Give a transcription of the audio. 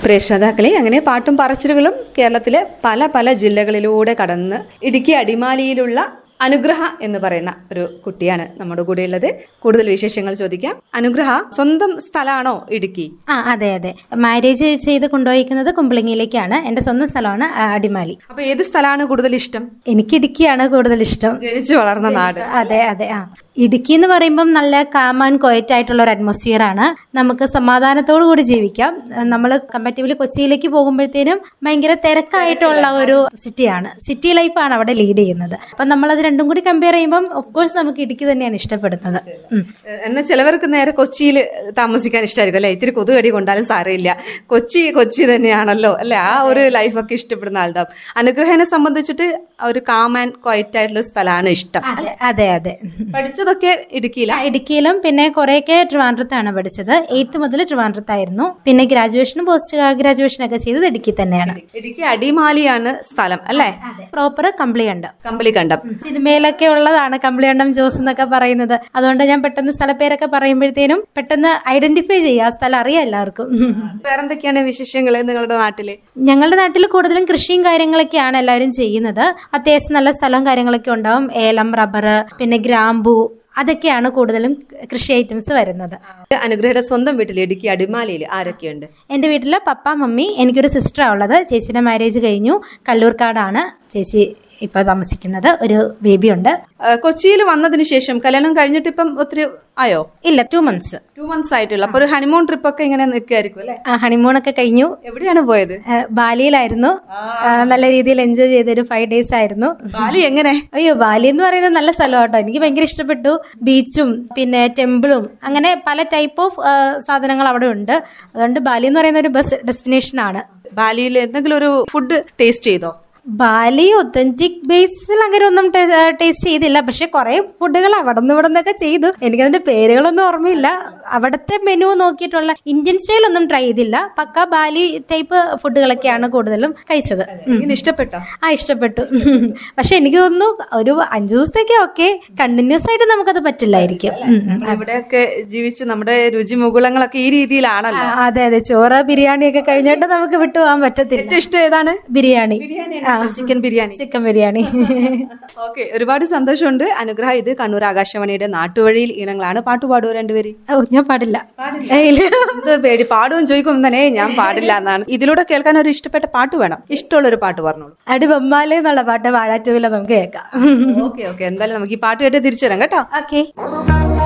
പ്രിയ ശ്രോതാക്കളെ അങ്ങനെ പാട്ടും പറച്ചിലുകളും കേരളത്തിലെ പല പല ജില്ലകളിലൂടെ കടന്ന് ഇടുക്കി അടിമാലിയിലുള്ള അനുഗ്രഹ എന്ന് പറയുന്ന ഒരു കുട്ടിയാണ് നമ്മുടെ കൂടെ ഉള്ളത് കൂടുതൽ വിശേഷങ്ങൾ ചോദിക്കാം അനുഗ്രഹ സ്വന്തം സ്ഥലമാണോ ഇടുക്കി ആ അതെ അതെ മാരേജ് ചെയ്ത് കൊണ്ടുപോയിരിക്കുന്നത് കുമ്പളങ്ങിയിലേക്കാണ് എന്റെ സ്വന്തം സ്ഥലമാണ് ആ, അടിമാലി അപ്പൊ ഏത് സ്ഥലമാണ് കൂടുതൽ ഇഷ്ടം എനിക്ക് ഇടുക്കിയാണ് കൂടുതൽ ഇഷ്ടം ജനിച്ചു വളർന്ന നാട് അതെ അതെ ആ ഇടുക്കി എന്ന് പറയുമ്പം നല്ല കാം ആൻഡ് ക്വയറ്റ് ആയിട്ടുള്ള ഒരു അറ്റ്മോസ്ഫിയർ ആണ് നമുക്ക് സമാധാനത്തോടു കൂടി ജീവിക്കാം നമ്മൾ കമ്പാരിറ്റീവ്ലി കൊച്ചിയിലേക്ക് പോകുമ്പോഴത്തേനും ഭയങ്കര തിരക്കായിട്ടുള്ള ഒരു സിറ്റിയാണ് സിറ്റി ലൈഫാണ് അവിടെ ലീഡ് ചെയ്യുന്നത് അപ്പൊ നമ്മളത് രണ്ടും കൂടി കമ്പയർ ചെയ്യുമ്പം ഓഫ് കോഴ്സ് നമുക്ക് ഇടുക്കി തന്നെയാണ് ഇഷ്ടപ്പെടുന്നത് ഉം. എന്നാൽ ചിലവർക്ക് നേരെ കൊച്ചിയിൽ താമസിക്കാൻ ഇഷ്ടമായിരിക്കും അല്ലെ ഇത്തിരി കൊതുകടി കൊണ്ടാലും സാരമില്ല കൊച്ചി കൊച്ചി തന്നെയാണല്ലോ അല്ലെ ആ ഒരു ലൈഫൊക്കെ ഇഷ്ടപ്പെടുന്ന ആളുണ്ടാവും അനുഗ്രഹനെ സംബന്ധിച്ചിട്ട് ഒരു കാം ആൻഡ് ക്വയറ്റ് ആയിട്ടുള്ള ഒരു സ്ഥലമാണ് ഇഷ്ടം അതെ അതെ അതെ പഠിച്ചതൊക്കെ ഇടുക്കിയില ആ, ഇടുക്കിയിലും പിന്നെ കുറെയൊക്കെ ട്രിവാൻഡ്രത്താണ് പഠിച്ചത് എയ്ത്ത് മുതൽ ട്രിവാൻഡ്രത്തായിരുന്നു പിന്നെ ഗ്രാജുവേഷനും പോസ്റ്റ് ഗ്രാജുവേഷൻ ഒക്കെ ചെയ്തത് ഇടുക്കി തന്നെയാണ് ഇടുക്കി അടിമാലിയാണ് സ്ഥലം അല്ലെ പ്രോപ്പർ കമ്പിളികണ്ടം കമ്പളി കണ്ടം സിനിമയിലൊക്കെ ഉള്ളതാണ് കമ്പിളികണ്ടം ജോസ് എന്നൊക്കെ പറയുന്നത് അതുകൊണ്ട് ഞാൻ പെട്ടെന്ന് സ്ഥലപ്പേരൊക്കെ പറയുമ്പോഴത്തേനും പെട്ടെന്ന് ഐഡന്റിഫൈ ചെയ്യുക ആ സ്ഥലം അറിയാം എല്ലാവർക്കും വേറെന്തൊക്കെയാണ് വിശേഷങ്ങൾ നിങ്ങളുടെ നാട്ടില് ഞങ്ങളുടെ നാട്ടിൽ കൂടുതലും കൃഷിയും കാര്യങ്ങളൊക്കെയാണ് എല്ലാവരും ചെയ്യുന്നത് അത്യാവശ്യം നല്ല സ്ഥലവും കാര്യങ്ങളൊക്കെ ഉണ്ടാവും ഏലം റബ്ബർ പിന്നെ ഗ്രാമ്പു അതൊക്കെയാണ് കൂടുതലും കൃഷി ഐറ്റംസ് വരുന്നത് അനുഗ്രഹയുടെ സ്വന്തം വീട്ടിൽ ഇടുക്കി അടിമാലിയിൽ ആരൊക്കെയുണ്ട് എൻ്റെ വീട്ടിൽ പപ്പ മമ്മി എനിക്കൊരു സിസ്റ്ററാണ് ഉള്ളത് ചേച്ചിയുടെ മാരേജ് കഴിഞ്ഞു കല്ലൂർക്കാടാണ് ചേച്ചി ഇപ്പോൾ താമസിക്കുന്നത് ഒരു ബേബി ഉണ്ട് കൊച്ചിയിൽ വന്നതിന് ശേഷം കല്യാണം കഴിഞ്ഞിട്ട് ഇപ്പം ഒത്തിരി ആയോ ഇല്ല ടു മന്ത്സ് ടു മന്ത്സ് ആയിട്ടുള്ള അപ്പൊ ഒരു ഹണിമൂൺ ട്രിപ്പ് ഒക്കെ ഇങ്ങനെ നിൽക്കായിരിക്കും അല്ലെ ഹണിമൂണൊക്കെ കഴിഞ്ഞു എവിടെയാണ് പോയത് ആ, ബാലിയിലായിരുന്നു ആ, നല്ല രീതിയിൽ എൻജോയ് ചെയ്തൊരു ഫൈവ് ഡേയ്സ് ആയിരുന്നു ബാലി എങ്ങനെ അയ്യോ ബാലി എന്ന് പറയുന്നത് നല്ല സ്ഥലം കേട്ടോ എനിക്ക് ഭയങ്കര ഇഷ്ടപ്പെട്ടു ബീച്ചും പിന്നെ ടെമ്പിളും അങ്ങനെ പല ടൈപ്പ് ഓഫ് സാധനങ്ങൾ അവിടെ ഉണ്ട് അതുകൊണ്ട് ബാലി എന്ന് പറയുന്ന ഒരു ബസ് ഡെസ്റ്റിനേഷൻ ആണ് ബാലിയിൽ എന്തെങ്കിലും ഒരു ഫുഡ് ടേസ്റ്റ് ചെയ്തോ ബാലി ഒത്തന്റിക് ബേസിൽ അങ്ങനെ ഒന്നും ടേസ്റ്റ് ചെയ്തില്ല പക്ഷെ കുറെ ഫുഡുകൾ അവിടെ നിന്ന് ഇവിടെ നിന്നൊക്കെ ചെയ്തു എനിക്കതിന്റെ പേരുകളൊന്നും ഓർമ്മയില്ല അവിടുത്തെ മെനു നോക്കിയിട്ടുള്ള ഇന്ത്യൻ സ്റ്റൈൽ ഒന്നും ട്രൈ ചെയ്തില്ല പക്ക ബാലി ടൈപ്പ് ഫുഡുകളൊക്കെയാണ് കൂടുതലും കഴിച്ചത് ഉം. ഇങ്ങനെ ഇഷ്ടപ്പെട്ടോ ആ ഇഷ്ടപ്പെട്ടു പക്ഷെ എനിക്ക് തോന്നുന്നു ഒരു അഞ്ചു ദിവസത്തേക്ക് ഓക്കെ കണ്ടിന്യൂസ് ആയിട്ട് നമുക്കത് പറ്റില്ലായിരിക്കും ഉം, ഉം. ഇവിടെയൊക്കെ ജീവിച്ച് നമ്മുടെ രുചി മുകുളങ്ങളൊക്കെ ഈ രീതിയിലാണല്ലോ ആ, അതെ അതെ ചോറ് ബിരിയാണി ഒക്കെ കഴിഞ്ഞിട്ട് നമുക്ക് വിട്ടുപോകാൻ പറ്റത്തില്ല ഏറ്റവും ഇഷ്ടം ഏതാണ് biryani chicken biryani chicken biryani okay ഒരുപാട് സന്തോഷമുണ്ട് അനുഗ്രഹ ഇത് കണ്ണൂർ ആകാശവാണിയുടെ നാട്ടുവഴിയിൽ ഇനങ്ങളാണ് പാട്ട് പാടുവോ രണ്ടുപേര് ഓ ഞാൻ പാടില്ല ഏയ്, ഇല്ല. എന്ത് പേടി പാടുവും ചോദിക്കും തന്നെ ഞാൻ പാടില്ല എന്നാണ് ഇതിലൂടെ കേൾക്കാൻ ഒരു ഇഷ്ടപ്പെട്ട പാട്ട് വേണം ഇഷ്ടമുള്ള ഒരു പാട്ട് പറഞ്ഞോളൂ അടി ബൊമ്മാലെ എന്നുള്ള പാട്ട് വാഴാറ്റൂല നമുക്ക് കേൾക്കാം ഓക്കെ ഓക്കെ എന്തായാലും നമുക്ക് ഈ പാട്ട് കേട്ട് തിരിച്ചു തരാം കേട്ടോ ഓക്കെ